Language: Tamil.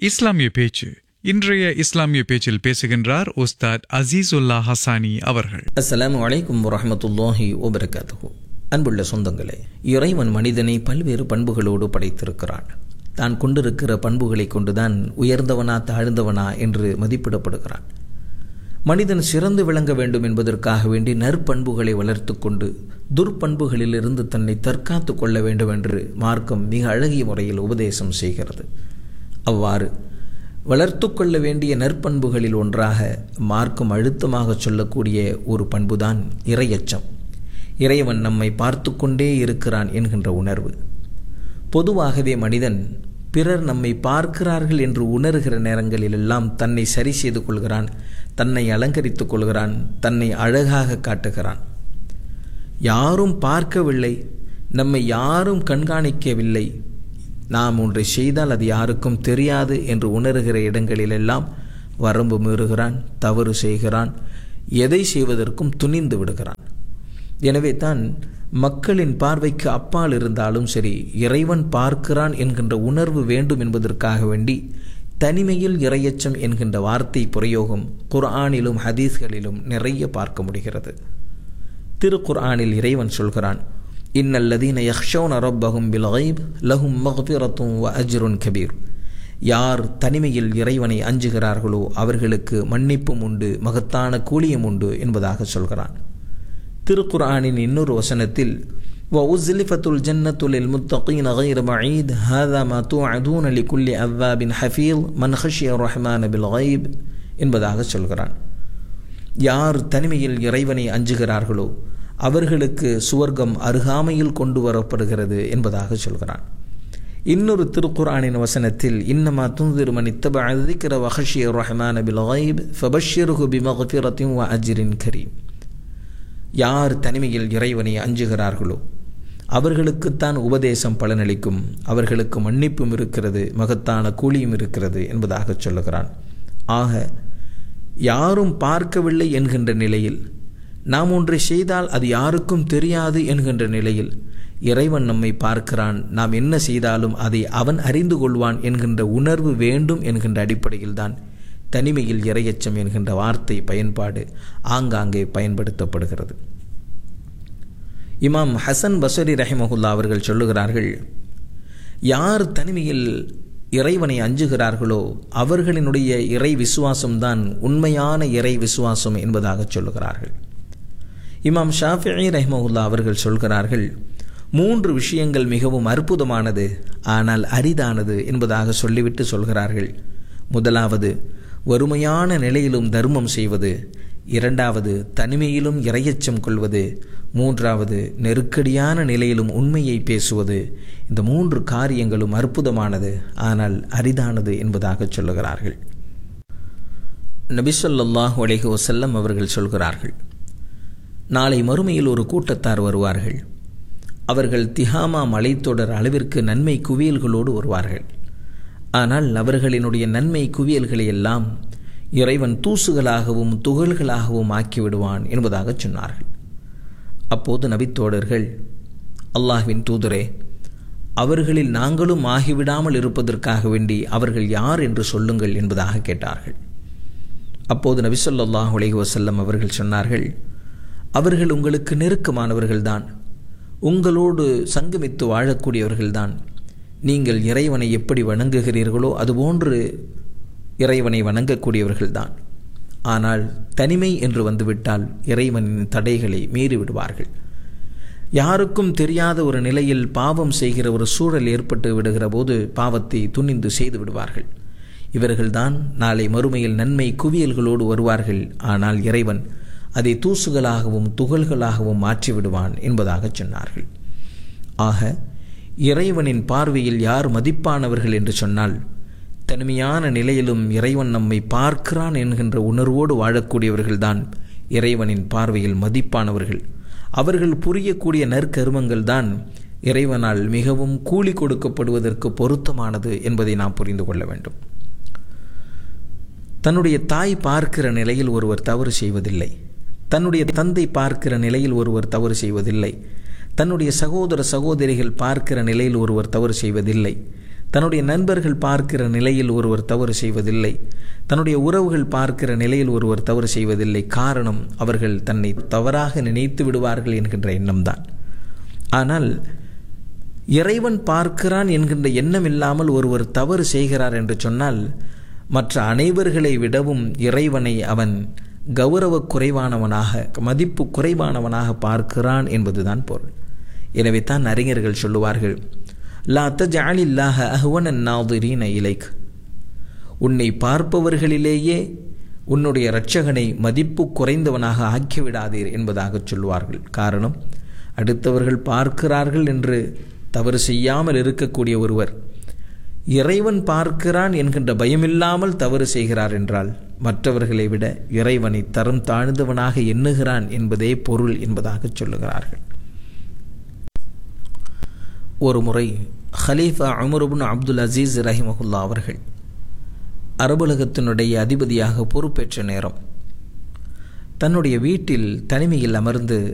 இஸ்லாமிய பேச்சு இன்றைய இஸ்லாமிய பேச்சில் பேசுகின்றார் உஸ்தாத் அசீசுல்லா ஹசானி அவர்கள் அஸ்ஸலாமு அலைக்கும் வரஹமத்துல்லாஹி வபரகாத்துஹு அன்புள்ள சொந்தங்களே இறைவன் மனிதனை பல்வேறு பண்புகளோடு படைத்திருக்கிறான் தான் கொண்டிருக்கிற பண்புகளை கொண்டுதான் உயர்ந்தவனா தாழ்ந்தவனா என்று மதிப்பிடப்படுகிறான் மனிதன் சிறந்து விளங்க வேண்டும் என்பதற்காக வேண்டி நற்பண்புகளை வளர்த்து கொண்டு துர்ப்பண்புகளிலிருந்து தன்னை தற்காத்து கொள்ள வேண்டும் என்று மார்க்கம் மிக அழகிய முறையில் உபதேசம் செய்கிறது அவ்வாறு வளர்த்து கொள்ள வேண்டிய நற்பண்புகளில் ஒன்றாக மார்க்கம் அழுத்தமாக சொல்லக்கூடிய ஒரு பண்புதான் இரையச்சம் இறைவன் நம்மை பார்த்து கொண்டே இருக்கிறான் என்கின்ற உணர்வு பொதுவாகவே மனிதன் பிறர் நம்மை பார்க்கிறார்கள் என்று உணர்கிற நேரங்களிலெல்லாம் தன்னை சரி செய்து கொள்கிறான் தன்னை அலங்கரித்துக் கொள்கிறான் தன்னை அழகாக காட்டுகிறான் யாரும் பார்க்கவில்லை நம்மை யாரும் கண்காணிக்கவில்லை நாம் ஒன்றை செய்தால் அது யாருக்கும் தெரியாது என்று உணர்கிற இடங்களிலெல்லாம் வரம்பு மீறுகிறான் தவறு செய்கிறான் எதை செய்வதற்கும் துணிந்து விடுகிறான் எனவே தான் மக்களின் பார்வைக்கு அப்பால் இருந்தாலும் சரி இறைவன் பார்க்கிறான் என்கின்ற உணர்வு வேண்டும் என்பதற்காக வேண்டி தனிமையில் இரையச்சம் என்கின்ற வார்த்தை பிரயோகம் குர்ஆனிலும் ஹதீஸ்களிலும் நிறைய பார்க்க முடிகிறது திருக்குர்ஆனில் இறைவன் சொல்கிறான் இன்னல்லதீன யக்ஷோன ரப்பகும் பில் கைப் லஹும் மக்பிரத்தும் வ அஜ்ருன் கபீர் யார் தனிமையில் இறைவனை அஞ்சுகிறார்களோ அவர்களுக்கு மன்னிப்பும் உண்டு மகத்தான கூலியும் உண்டு என்பதாக சொல்கிறான் திருக்குர்ஆனின் இன்னொரு வசனத்தில் وأزلفت الجنة للمتقين غير بعيد هذا ما توعدون لكل أذاب حفيظ من خشي الرحمن بالغيب என்பதாக சொல்கிறான் யார் தனிமையில் இறைவனை அஞ்சுகிறார்களோ அவர்களுக்கு சுவர்க்கம் அருகாமையில் கொண்டு வரப்படுகிறது என்பதாக சொல்கிறான் இன்னொரு திருக்குரானின் வசனத்தில் இன்னமா துந்திரு மன் இத்தப அதிக்கிற வஹஷிய ரஹ்மான் பில் கைப் ஃபபஷிருஹு பிமக்ஃபிரத்தின் வ அஜ்ரின் கரீம் யார் தனிமையில் இறைவனை அஞ்சுகிறார்களோ அவர்களுக்குத்தான் உபதேசம் பலனளிக்கும் அவர்களுக்கு மன்னிப்பும் இருக்கிறது மகத்தான கூலியும் இருக்கிறது என்பதாக சொல்லுகிறான் ஆக யாரும் பார்க்கவில்லை என்கின்ற நிலையில் நாம் ஒன்றை செய்தால் அது யாருக்கும் தெரியாது என்கின்ற நிலையில் இறைவன் நம்மை பார்க்கிறான் நாம் என்ன செய்தாலும் அதை அவன் அறிந்து கொள்வான் என்கின்ற உணர்வு வேண்டும் என்கின்ற அடிப்படையில்தான் தனிமையில் இரையச்சம் என்கின்ற வார்த்தை பயன்பாடு ஆங்காங்கே பயன்படுத்தப்படுகிறது இமாம் ஹசன் பசரி ரஹிமஹுல்லா அவர்கள் சொல்லுகிறார்கள் யார் தனிமையில் இறைவனை அஞ்சுகிறார்களோ அவர்களினுடைய இறை விசுவாசம்தான் உண்மையான இறை விசுவாசம் என்பதாக சொல்லுகிறார்கள் இமாம் ஷாஃபி ரஹ்மஹுல்லா அவர்கள் சொல்கிறார்கள் மூன்று விஷயங்கள் மிகவும் அற்புதமானது ஆனால் அரிதானது என்பதாக சொல்லிவிட்டு சொல்கிறார்கள் முதலாவது வறுமையான நிலையிலும் தர்மம் செய்வது இரண்டாவது தனிமையிலும் இரையச்சம் கொள்வது மூன்றாவது நெருக்கடியான நிலையிலும் உண்மையை பேசுவது இந்த மூன்று காரியங்களும் அற்புதமானது ஆனால் அரிதானது என்பதாக சொல்லுகிறார்கள் நபிசல்லாஹு அலேஹி வசல்லம் அவர்கள் சொல்கிறார்கள் நாளை மறுமையில் ஒரு கூட்டத்தார் வருவார்கள் அவர்கள் திஹாமா மலைத்தொடர் அளவிற்கு நன்மை குவியல்களோடு வருவார்கள் ஆனால் அவர்களினுடைய நன்மை குவியல்களை எல்லாம் இறைவன் தூசுகளாகவும் துகள்களாகவும் ஆக்கிவிடுவான் என்பதாக சொன்னார்கள் அப்போது நபித்தோடர்கள் அல்லாஹ்வின் தூதரே அவர்களில் நாங்களும் ஆகிவிடாமல் இருப்பதற்காக வேண்டி அவர்கள் யார் என்று சொல்லுங்கள் என்பதாக கேட்டார்கள் அப்போது நபிசல்லாஹ் உலகி வசல்லம் அவர்கள் சொன்னார்கள் அவர்கள் உங்களுக்கு நெருக்கமானவர்கள்தான் உங்களோடு சங்கமித்து வாழக்கூடியவர்கள்தான் நீங்கள் இறைவனை எப்படி வணங்குகிறீர்களோ அதுபோன்று இறைவனை வணங்கக்கூடியவர்கள்தான் ஆனால் தனிமை என்று வந்துவிட்டால் இறைவனின் தடைகளை மீறிவிடுவார்கள் யாருக்கும் தெரியாத ஒரு நிலையில் பாவம் செய்கிற ஒரு சூழல் ஏற்பட்டு விடுகிற போது பாவத்தை துணிந்து செய்து விடுவார்கள் இவர்கள்தான் நாளை மறுமையில் நன்மை குவியல்களோடு வருவார்கள் ஆனால் இறைவன் அதை தூசுகளாகவும் துகள்களாகவும் மாற்றிவிடுவான் என்பதாக சொன்னார்கள் ஆக இறைவனின் பார்வையில் யார் மதிப்பானவர்கள் என்று சொன்னால் தனிமையான நிலையிலும் இறைவன் நம்மை பார்க்கிறான் என்கின்ற உணர்வோடு வாழக்கூடியவர்கள்தான் இறைவனின் பார்வையில் மதிப்பானவர்கள் அவர்கள் புரியக்கூடிய நற்கருமங்கள் தான் இறைவனால் மிகவும் கூலி கொடுக்கப்படுவதற்கு பொருத்தமானது என்பதை நாம் புரிந்து கொள்ள வேண்டும் தன்னுடைய தாய் பார்க்கிற நிலையில் ஒருவர் தவறு செய்வதில்லை தன்னுடைய தந்தை பார்க்கிற நிலையில் ஒருவர் தவறு செய்வதில்லை தன்னுடைய சகோதர சகோதரிகள் பார்க்கிற நிலையில் ஒருவர் தவறு செய்வதில்லை தன்னுடைய நண்பர்கள் பார்க்கிற நிலையில் ஒருவர் தவறு செய்வதில்லை தன்னுடைய உறவுகள் பார்க்கிற நிலையில் ஒருவர் தவறு செய்வதில்லை காரணம் அவர்கள் தன்னை தவறாக நினைத்து விடுவார்கள் என்கின்ற எண்ணம்தான் ஆனால் இறைவன் பார்க்கிறான் என்கின்ற எண்ணம் இல்லாமல் ஒருவர் தவறு செய்கிறார் என்று சொன்னால் மற்ற அனைவர்களை விடவும் இறைவனை அவன் கௌரவ குறைவானவனாக மதிப்பு குறைவானவனாக பார்க்கிறான் என்பதுதான் பொருள் எனவே தான் அறிஞர்கள் சொல்லுவார்கள் லா தஜாலில்லாஹ அஹ்வனன் நாதிரீன இலைக் உன்னை பார்ப்பவர்களிலேயே உன்னுடைய இரட்சகனை மதிப்பு குறைந்தவனாக ஆக்கிவிடாதீர் என்பதாக சொல்வார்கள் காரணம் அடுத்தவர்கள் பார்க்கிறார்கள் என்று தவறு செய்யாமல் இருக்கக்கூடிய ஒருவர் இறைவன் பார்க்கிறான் என்கின்ற பயமில்லாமல் தவறு செய்கிறார் என்றால் மற்றவர்களை விட இறைவனை தரம் தாழ்ந்தவனாக எண்ணுகிறான் என்பதே பொருள் என்பதாக சொல்லுகிறார்கள் ஒரு முறை ஹலீஃபா அமருபின் அப்துல் அசீஸ் ரஹிமகுல்லா அவர்கள் அரபுலகத்தினுடைய அதிபதியாக பொறுப்பேற்ற நேரம் தன்னுடைய வீட்டில் தனிமையில் அமர்ந்து